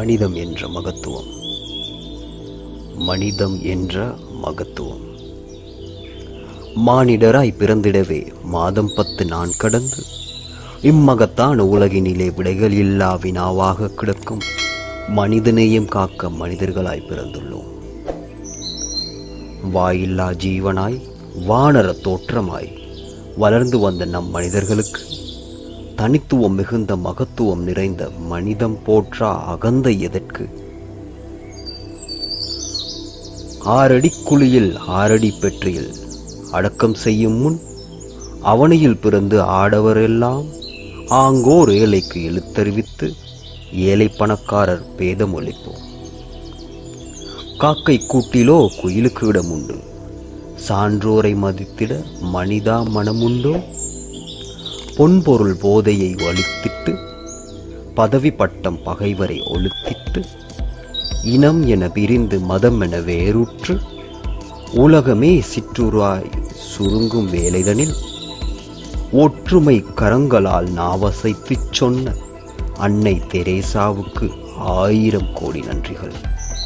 மனிதம் என்ற மகத்துவம் மனிதம் என்ற மகத்துவம் மானிடராய் பிறந்திடவே மாதம் பத்து நான் கடந்து இம்மகத்தான உலகினிலே விடைகள் இல்லா வினாவாக கிடக்கும் மனிதநேயம் காக்க மனிதர்களாய் பிறந்துள்ளோம் வாயில்லா ஜீவனாய் வானர தோற்றமாய் வளர்ந்து வந்த நம் மனிதர்களுக்கு தனித்துவம் மிகுந்த மகத்துவம் நிறைந்த மனிதம் போற்றா அகந்த எதற்கு ஆறடி குழியில் ஆறடி பெற்றியில் அடக்கம் செய்யும் முன் அவனியில் பிறந்து ஆடவரெல்லாம் ஆங்கோர் ஏழைக்கு எழுத்தறிவித்து ஏழை பணக்காரர் பேதம் ஒழிப்போம் காக்கை கூட்டிலோ குயிலுக்கு இடம் உண்டு சான்றோரை மதித்திட மனிதா மனமுண்டோ பொன்பொருள் போதையை ஒழித்திட்டு பதவி பட்டம் பகைவரை ஒழுத்திட்டு இனம் என பிரிந்து மதம் என வேறுற்று உலகமே சிற்றுராய் சுருங்கும் வேலைதனில் ஒற்றுமை கரங்களால் நாவசைத்துச் சொன்ன அன்னை தெரேசாவுக்கு ஆயிரம் கோடி நன்றிகள்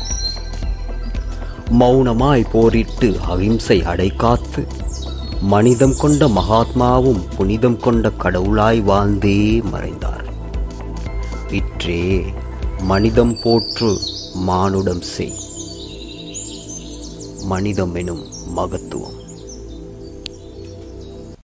மௌனமாய் போரிட்டு அகிம்சை அடைகாத்து மனிதம் கொண்ட மகாத்மாவும் புனிதம் கொண்ட கடவுளாய் வாழ்ந்தே மறைந்தார் இற்றே மனிதம் போற்று மானுடம் செய் மனிதம் எனும் மகத்துவம்